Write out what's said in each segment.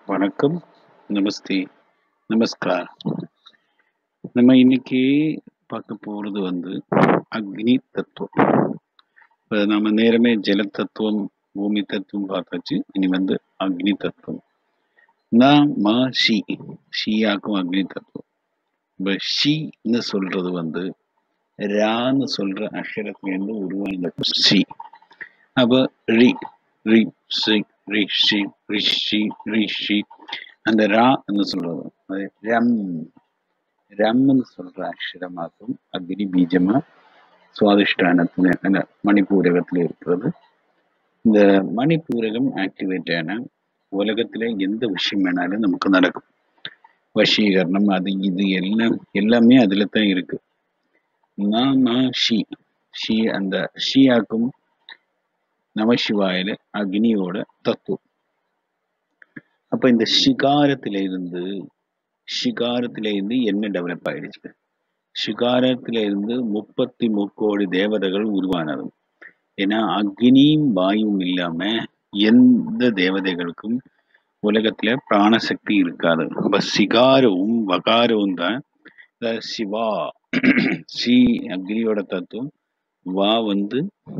வணக்கம் நமஸ்தே நமஸ்கார் நம்ம இன்னைக்கு பார்க்க போறது வந்து அக்னி தத்துவம் இப்போ நம்ம நேரமே ஜல தத்துவம் பூமி தத்துவம் பார்த்தாச்சு இனி வந்து அக்னி தத்துவம் நான் மா ஷி ஷியாக்கும் அக்னி தத்துவம் இப்போ ஷின்னு சொல்றது வந்து ரான்னு சொல்ற அக்ஷரத்திலேருந்து உருவான ஷி அப்போ ரி ரி ஷி ரி ஷி ரிஷி ரிஷி அந்த ரான்னு சொல்றது அது ரம் ரம்னு சொல்ற அக்ஷரமாக்கும் அக்னி பீஜமா சுவாதிஷ்டானத்துல அந்த மணிப்பூரகத்துல இருக்கிறது இந்த மணிப்பூரகம் ஆக்டிவேட் ஆன உலகத்துல எந்த விஷயம் வேணாலும் நமக்கு நடக்கும் வசீகரணம் அது இது எல்லாம் எல்லாமே அதுல தான் இருக்கு நாம ஷி ஷி அந்த ஷியாக்கும் நமசிவாயில அக்னியோட தத்துவம் அப்ப இந்த ஷிகாரத்தில இருந்து ஷிகாரத்தில இருந்து என்ன டெவலப் ஆயிடுச்சு ஷிகாரத்தில இருந்து முப்பத்தி முக்கோடி தேவதைகள் உருவானது ஏன்னா அக்னியும் வாயும் இல்லாம எந்த தேவதைகளுக்கும் உலகத்துல பிராணசக்தி இருக்காது அப்ப சிகாரவும் வகாரவும் தான் இந்த சிவா சி அக்னியோட தத்துவம் வா வந்து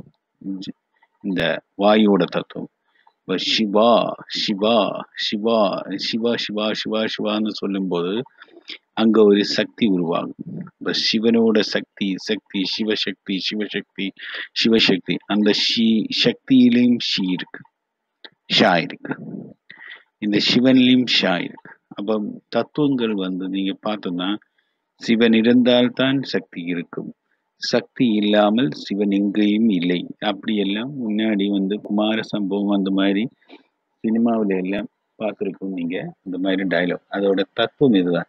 ஜ- இந்த வாயுவோட தத்துவம் இப்ப சிவா சிவா சிவா சிவா சிவா சிவா சிவான்னு சொல்லும்போது அங்க ஒரு சக்தி உருவாகும் இப்ப சிவனோட சக்தி சக்தி சிவசக்தி சிவசக்தி சிவசக்தி அந்த ஷி சக்தியிலையும் ஷி இருக்கு ஷா இருக்கு இந்த சிவன்லையும் ஷா இருக்கு அப்ப தத்துவங்கள் வந்து நீங்க பார்த்தோம்னா சிவன் இருந்தால்தான் சக்தி இருக்கும் சக்தி இல்லாமல் சிவன் எங்கேயும் இல்லை அப்படியெல்லாம் முன்னாடி வந்து குமார சம்பவம் அந்த மாதிரி சினிமாவில் எல்லாம் பார்த்துருக்கோம் நீங்க அந்த மாதிரி டயலாக் அதோட தத்துவம் இதுதான்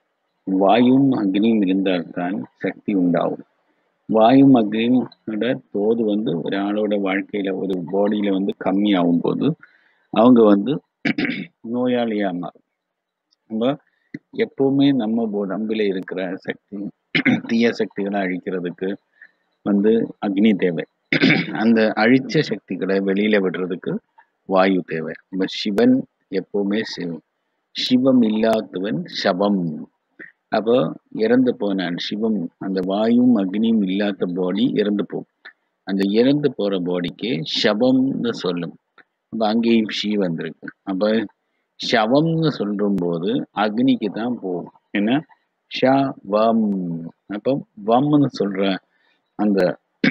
வாயும் அக்னியும் இருந்தால்தான் சக்தி உண்டாகும் வாயும் அக்னியோட தோது வந்து ஒரு ஆளோட வாழ்க்கையில ஒரு பாடியில வந்து கம்மியாகும் போது அவங்க வந்து நோயாளியா மாறும் நம்ம எப்பவுமே நம்ம உடம்புல இருக்கிற சக்தி தீய சக்திகளை அழிக்கிறதுக்கு வந்து அக்னி தேவை அந்த அழிச்ச சக்திகளை வெளியில விடுறதுக்கு வாயு தேவை நம்ம சிவன் எப்பவுமே சிவம் சிவம் இல்லாதவன் சபம் அப்போ இறந்து போனான் சிவம் அந்த வாயும் அக்னியும் இல்லாத பாடி இறந்து போகும் அந்த இறந்து போற பாடிக்கு சபம்னு சொல்லும் அப்ப அங்கேயும் ஷீ வந்திருக்கு அப்ப ஷவம்னு சொல்லும் போது அக்னிக்கு தான் போகும் ஏன்னா ஷ வம் அப்போ வம்னு சொல்ற அந்த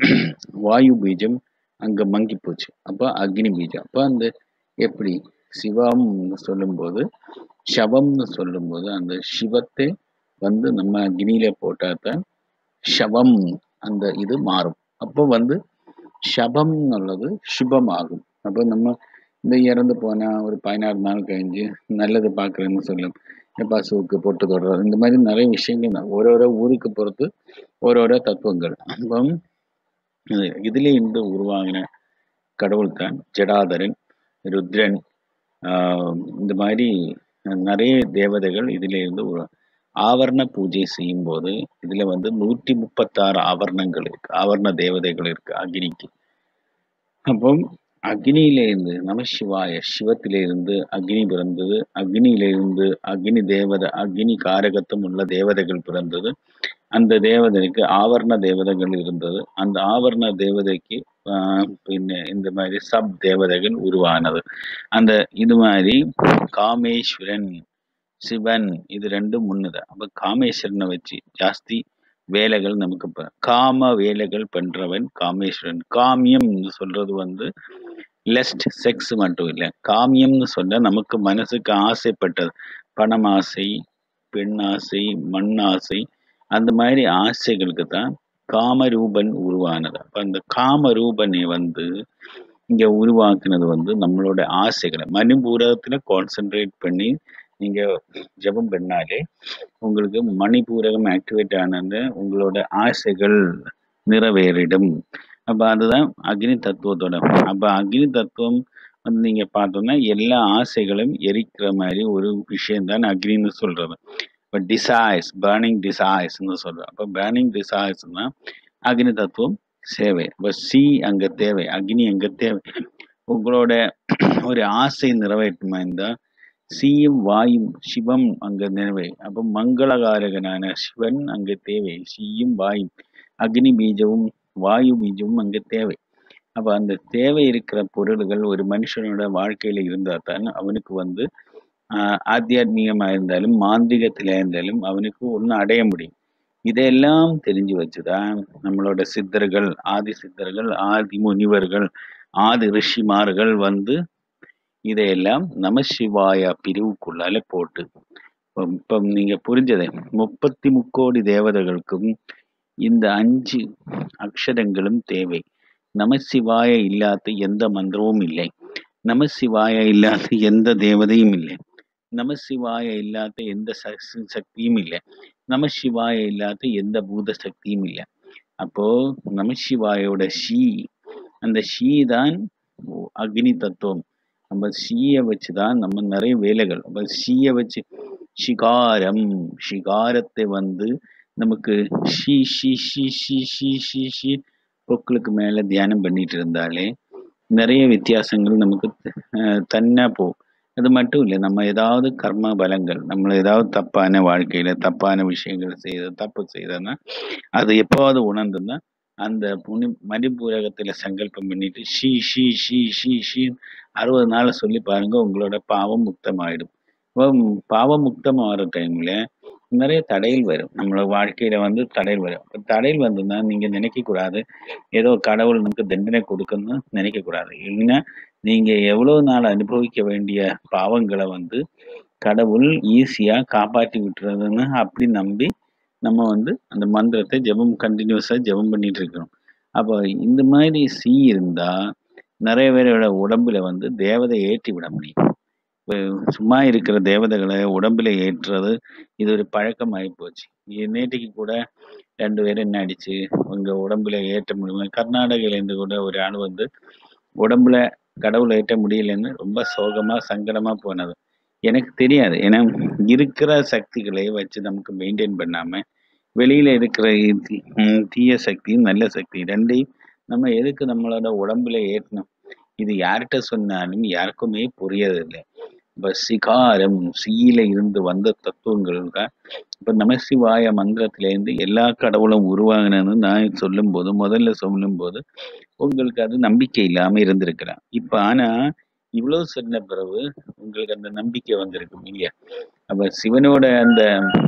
வாயு பீஜம் அங்க மங்கி போச்சு அப்ப அக்னி பீஜம் அப்ப அந்த எப்படி சிவம்னு சொல்லும்போது ஷவம்னு சொல்லும்போது அந்த சிவத்தை வந்து நம்ம அக்னியில போட்டா தான் ஷவம் அந்த இது மாறும் அப்போ வந்து ஷபம் உள்ளது சுபமாகும் அப்போ நம்ம இந்த இறந்து போனா ஒரு பதினாறு நாள் கழிஞ்சு நல்லது பார்க்குறேன்னு சொல்லும் பசுவுக்கு பொட்டு தொடர்றது இந்த மாதிரி நிறைய விஷயங்கள் தான் ஒரு ஒரு ஊருக்கு பொறுத்து ஒரு ஒரு தத்துவங்கள் அப்போ இது- இதுல இருந்து உருவாகின கடவுள் தான் ஜடாதரன் ருத்ரன் ஆஹ் இந்த மாதிரி நிறைய தேவதைகள் இதுல இருந்து ஒரு ஆவரண பூஜை செய்யும் போது இதுல வந்து நூற்றி முப்பத்தாறு ஆவரணங்கள் இருக்கு ஆவரண தேவதைகள் இருக்கு அக்னிக்கு அப்போ அக்னியில இருந்து நமசிவாய சிவத்தில இருந்து அக்னி பிறந்தது அக்னியில இருந்து அக்னி தேவதை அக்னி காரகத்துவம் உள்ள தேவதைகள் பிறந்தது அந்த தேவதைக்கு ஆவரண தேவதைகள் இருந்தது அந்த ஆவரண தேவதைக்கு ஆஹ் பின்ன இந்த மாதிரி சப் தேவதைகள் உருவானது அந்த இது மாதிரி காமேஸ்வரன் சிவன் இது ரெண்டும் முன்னுது அப்ப காமேஸ்வரனை வச்சு ஜாஸ்தி வேலைகள் நமக்கு ப- காம வேலைகள் பண்றவன் காமேஸ்வரன் காமியம்னு சொல்றது வந்து லெஸ்ட் செக்ஸ் மட்டும் இல்லை காமியம்னு சொன்னா நமக்கு மனசுக்கு ஆசைப்பட்டது பணம் ஆசை பெண் ஆசை மண் ஆசை அந்த மாதிரி ஆசைகளுக்கு தான் காமரூபன் உருவானது அப்ப அந்த காமரூபனை வந்து இங்க உருவாக்குனது வந்து நம்மளோட ஆசைகளை மணிபூரகத்துல கான்சென்ட்ரேட் பண்ணி நீங்க ஜெபம் பண்ணாலே உங்களுக்கு மணிபூரகம் ஆக்டிவேட் ஆனது உங்களோட ஆசைகள் நிறைவேறிடும் அப்ப அதுதான் அக்னி தத்துவத்தோட அப்ப அக்னி தத்துவம் வந்து நீங்க பார்த்தோம்னா எல்லா ஆசைகளும் எரிக்கிற மாதிரி ஒரு விஷயம் தான் அக்னின்னு சொல்றது இப்போ டிசைர்ஸ் பேர்னிங் டிசைர்ஸ்னு சொல்றோம் அப்போ பேர்னிங் டிசைர்ஸ்னா அக்னி தத்துவம் சேவை இப்போ சி அங்க தேவை அக்னி அங்க தேவை உங்களோட ஒரு ஆசை நிறைவேற்றுமா இருந்தா சீயும் வாயும் சிவம் அங்க தேவை அப்போ மங்களகாரகனான சிவன் அங்க தேவை சீயும் வாயும் அக்னி பீஜமும் வாயு பீஜமும் அங்க தேவை அப்ப அந்த தேவை இருக்கிற பொருள்கள் ஒரு மனுஷனோட வாழ்க்கையில இருந்தா தான் அவனுக்கு வந்து ஆஹ் ஆத்தியாத்மீகமா இருந்தாலும் மாந்திரிகத்தில இருந்தாலும் அவனுக்கு ஒண்ணு அடைய முடியும் இதையெல்லாம் தெரிஞ்சு வச்சுதான் நம்மளோட சித்தர்கள் ஆதி சித்தர்கள் ஆதி முனிவர்கள் ஆதி ரிஷிமார்கள் வந்து இதையெல்லாம் நமசிவாய பிரிவுக்குள்ளால போட்டு இப்போ இப்போ நீங்க புரிஞ்சதை முப்பத்தி முக்கோடி தேவதைகளுக்கும் இந்த அஞ்சு அக்ஷரங்களும் தேவை நமசிவாய இல்லாத எந்த மந்திரமும் இல்லை நமசிவாய இல்லாத எந்த தேவதையும் இல்லை நமசிவாய இல்லாத எந்த சக்தி சக்தியும் இல்லை நமசிவாய இல்லாத எந்த பூத சக்தியும் இல்லை அப்போ நமசிவாயோட ஷீ அந்த ஷீ தான் அக்னி தத்துவம் நம்ம ஷீயை வச்சு தான் நம்ம நிறைய வேலைகள் நம்ம ஷீயை வச்சு ஷிகாரம் ஷிகாரத்தை வந்து நமக்கு ஷீ ஷீ ஷீ ஷீ ஷீ ஷீ ஷீ பொக்களுக்கு மேல தியானம் பண்ணிட்டு இருந்தாலே நிறைய வித்தியாசங்கள் நமக்கு அஹ், தன்னா போகும் அது மட்டும் இல்லை நம்ம ஏதாவது கர்ம பலங்கள் நம்ம ஏதாவது தப்பான வாழ்க்கையில தப்பான விஷயங்கள் செய்த தப்பு செய்தோன்னா அது எப்போவாவது உணர்ந்துன்னா அந்த புனி மணிபூரகத்துல சங்கல்பம் பண்ணிட்டு ஷீ ஷீ ஷீ ஷீ ஷீ அறுபது நாள் சொல்லி பாருங்க உங்களோட பாவம் முக்தமாயிடும் இப்போ பாவம் முக்தம் ஆகிற டைம்ல நிறைய தடைகள் வரும் நம்மளோட வாழ்க்கையில வந்து தடைகள் வரும் அப்ப தடைகள் வந்ததுன்னா நீங்க நினைக்க கூடாது ஏதோ கடவுள் நமக்கு தண்டனை கொடுக்கணும்னு நினைக்க கூடாது இல்லைன்னா நீங்க எவ்வளவு நாள் அனுபவிக்க வேண்டிய பாவங்களை வந்து கடவுள் ஈஸியா காப்பாற்றி விட்டுறதுன்னு அப்படி நம்பி நம்ம வந்து அந்த மந்திரத்தை ஜெபம் கண்டினியூஸா ஜெபம் பண்ணிட்டு இருக்கணும் அப்போ இந்த மாதிரி சீ இருந்தா நிறைய பேரோட உடம்புல வந்து தேவதை ஏற்றி விட முடியும் இப்ப சும்மா இருக்கிற தேவதைகளை உடம்புல ஏற்றுறது இது ஒரு பழக்கம் ஆகி போச்சு நேற்றுக்கு கூட ரெண்டு பேரும் என்ன ஆயிடுச்சு உங்க உடம்புல ஏற்ற முடியல கர்நாடகையில இருந்து கூட ஒரு ஆள் வந்து உடம்புல கடவுளை ஏற்ற முடியலன்னு ரொம்ப சோகமா சங்கடமா போனது எனக்கு தெரியாது ஏன்னா இருக்கிற சக்திகளை வச்சு நமக்கு மெயின்டைன் பண்ணாம வெளியில இருக்கிற தி- ம், தீய சக்தி நல்ல சக்தி ரெண்டையும் நம்ம எதுக்கு நம்மளோட உடம்புல ஏற்றணும் இது யார்கிட்ட சொன்னாலும் யாருக்குமே புரியறதில்லை இப்ப சிகாரம் சீல இருந்து வந்த தத்துவங்கள் தான் இப்ப நமசிவாய மந்திரத்துல இருந்து எல்லா கடவுளும் உருவாகினு நான் சொல்லும் போது முதல்ல சொல்லும் போது உங்களுக்கு அது நம்பிக்கை இல்லாம இருந்திருக்கலாம் இப்ப ஆனா இவ்வளவு சொன்ன பிறகு உங்களுக்கு அந்த நம்பிக்கை வந்திருக்கும் இல்லையா அப்ப சிவனோட அந்த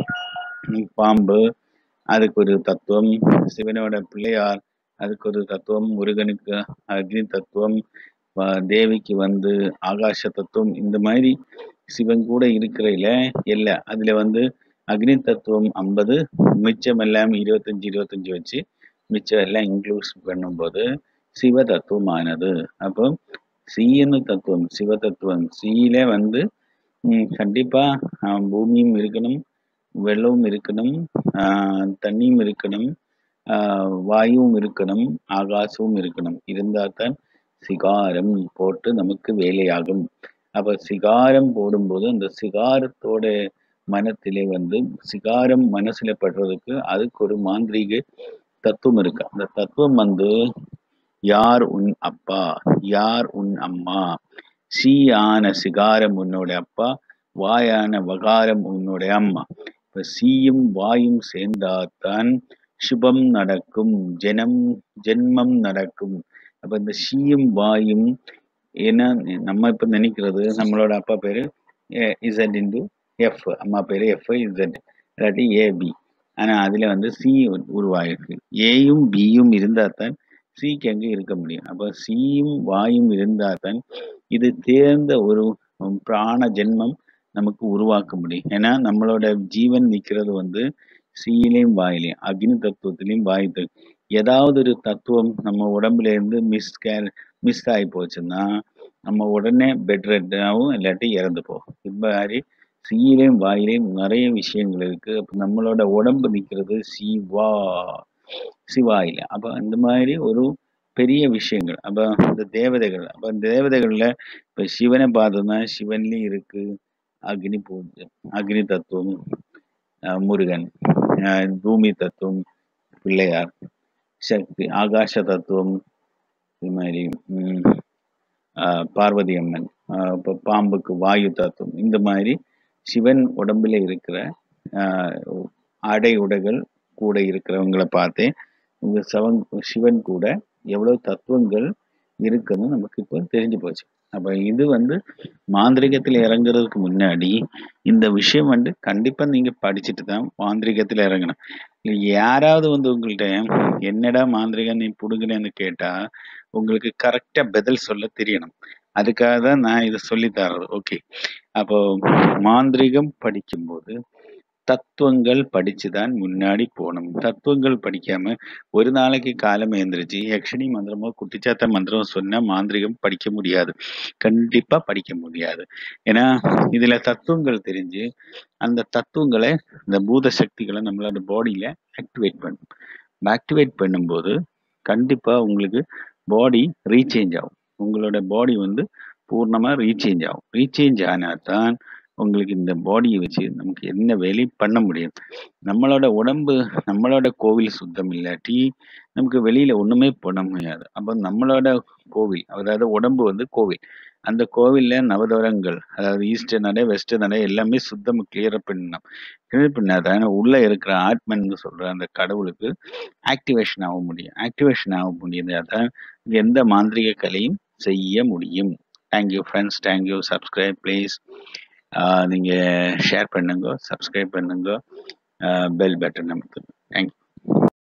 ம், பாம்பு அதுக்கு ஒரு தத்துவம் சிவனோட பிள்ளையார் அதுக்கு ஒரு தத்துவம் முருகனுக்கு அக்னி தத்துவம் வ- தேவிக்கு வந்து ஆகாச தத்துவம் இந்த மாதிரி சிவன் கூட இருக்கிறதுல இல்லை அதுல வந்து அக்னி தத்துவம் ஐம்பது மிச்சம் எல்லாம் இருபத்தஞ்சு இருபத்தஞ்சு வச்சு மிச்சம் எல்லாம் இன்க்ளூஸ் பண்ணும்போது சிவ தத்துவமானது அப்போ சீயனு தத்துவம் சிவ தத்துவம் சீல வந்து ம், கண்டிப்பா ஆஹ், பூமியும் இருக்கணும் வெள்ளமும் இருக்கணும் ஆஹ், தண்ணியும் இருக்கணும் ஆஹ், வாயுவும் இருக்கணும் ஆகாசமும் இருக்கணும் இருந்தால் தான் சிகாரம் போட்டு நமக்கு வேலையாகும் அப்ப சிகாரம் போடும்போது அந்த சிகாரத்தோட மனத்திலே வந்து சிகாரம் மனசுல படுறதுக்கு அதுக்கு ஒரு மாந்திரீக தத்துவம் இருக்கு அந்த தத்துவம் வந்து யார் உன் அப்பா யார் உன் அம்மா சீயான சிகாரம் உன்னோட அப்பா வாயான வகாரம் உன்னுடைய அம்மா இப்ப சீயும் வாயும் சேர்ந்தாதான் சுபம் நடக்கும் ஜனம் ஜென்மம் நடக்கும் அப்ப இந்த சீயும் வாயும் ஏன்னா நம்ம இப்ப நினைக்கிறது நம்மளோட அப்பா பேரு இசட் இன்டு எஃப் அம்மா பேரு எஃப் இசட் இல்லாட்டி ஏபி ஆனா அதுல வந்து சி உருவாயிருக்கு ஏயும் பியும் இருந்தா தான் சிக்கு அங்க இருக்க முடியும் அப்ப சியும் வாயும் இருந்தா தான் இது தேர்ந்த ஒரு உம், பிராண ஜென்மம் நமக்கு உருவாக்க முடியும் ஏன்னா நம்மளோட ஜீவன் நிக்கிறது வந்து சீலையும் வாயிலையும் அக்னி தத்துவத்திலையும் வாயு தத்துவம். ஏதாவது ஒரு தத்துவம் நம்ம உடம்புல இருந்து மிஸ் கேர் மிஸ் ஆகி போச்சுன்னா நம்ம உடனே பெட் ரெட்டாகவும் இல்லாட்டி இறந்து போகும் இப்போ மாதிரி சீலையும் வாயிலையும் நிறைய விஷயங்கள் இருக்கு அப்ப நம்மளோட உடம்பு நிக்கிறது சிவா சிவாயில அப்ப அந்த மாதிரி ஒரு பெரிய விஷயங்கள் அப்ப அந்த தேவதைகள் அப்ப அந்த தேவதைகள்ல இப்ப சிவனை பார்த்தோம்னா சிவன்லயும் இருக்கு அக்னி பூஜை அக்னி தத்துவம் அஹ் முருகன் அஹ் பூமி தத்துவம் பிள்ளையார் சக்தி ஆகாச தத்துவம் இது மாதிரி ம், ஆஹ் பார்வதி அம்மன் ஆஹ் இப்போ பாம்புக்கு வாயு தத்துவம் இந்த மாதிரி சிவன் உடம்புல இருக்கிற ஆஹ் ஆடை உடைகள் கூட இருக்கிறவங்கள பார்த்தே உங்க சவன் சிவன் கூட எவ்வளவு தத்துவங்கள் இருக்குன்னு நமக்கு இப்போ தெரிஞ்சு போச்சு அப்ப இது வந்து மாந்திரிகத்தில் இறங்குறதுக்கு முன்னாடி இந்த விஷயம் வந்து கண்டிப்பா நீங்க படிச்சுட்டு தான் மாந்திரிகத்தில் இறங்கணும் இல்ல யாராவது வந்து உங்கள்ட்ட என்னடா மாந்திரிகம் நீ புடுங்கினேன்னு கேட்டா உங்களுக்கு கரெக்டா பதில் சொல்ல தெரியணும் அதுக்காக தான் நான் இதை சொல்லி தர்றது ஓகே அப்போ மாந்திரிகம் படிக்கும்போது தத்துவங்கள் படிச்சுதான் முன்னாடி போகணும் தத்துவங்கள் படிக்காம ஒரு நாளைக்கு காலம் எழுந்திரிச்சு யக்ஷினி மந்திரமோ குட்டிச்சாத்த மந்திரமோ சொன்னா மாந்திரிகம் படிக்க முடியாது கண்டிப்பா படிக்க முடியாது ஏன்னா இதுல தத்துவங்கள் தெரிஞ்சு அந்த தத்துவங்களை இந்த பூத சக்திகளை நம்மளோட பாடியில ஆக்டிவேட் பண்ணும் ஆக்டிவேட் பண்ணும்போது கண்டிப்பா உங்களுக்கு பாடி ரீசேஞ்ச் ஆகும் உங்களோட பாடி வந்து பூர்ணமா ரீசேஞ்ச் ஆகும் ரீசேஞ்ச் ஆனா தான் உங்களுக்கு இந்த பாடியை வச்சு நமக்கு என்ன வேலையும் பண்ண முடியும் நம்மளோட உடம்பு நம்மளோட கோவில் சுத்தம் இல்லாட்டி நமக்கு வெளியில ஒண்ணுமே பண்ண முடியாது அப்போ நம்மளோட கோவில் அதாவது உடம்பு வந்து கோவில் அந்த கோவில்ல நவதவரங்கள் அதாவது ஈஸ்ட் நடை வெஸ்ட் நடை எல்லாமே சுத்தம் கிளியர் பண்ணணும் கிளியர் பண்ணாதான் உள்ள இருக்கிற ஆத்மன் சொல்ற அந்த கடவுளுக்கு ஆக்டிவேஷன் ஆக முடியும் ஆக்டிவேஷன் ஆக முடியாதான் எந்த மாந்திரிக கலையும் செய்ய முடியும் thank you friends thank you subscribe please நீங்கள் ஷேர் பண்ணுங்க சப்ஸ்கிரைப் பண்ணுங்க பெல் பட்டன் நமக்கு தேங்க்யூ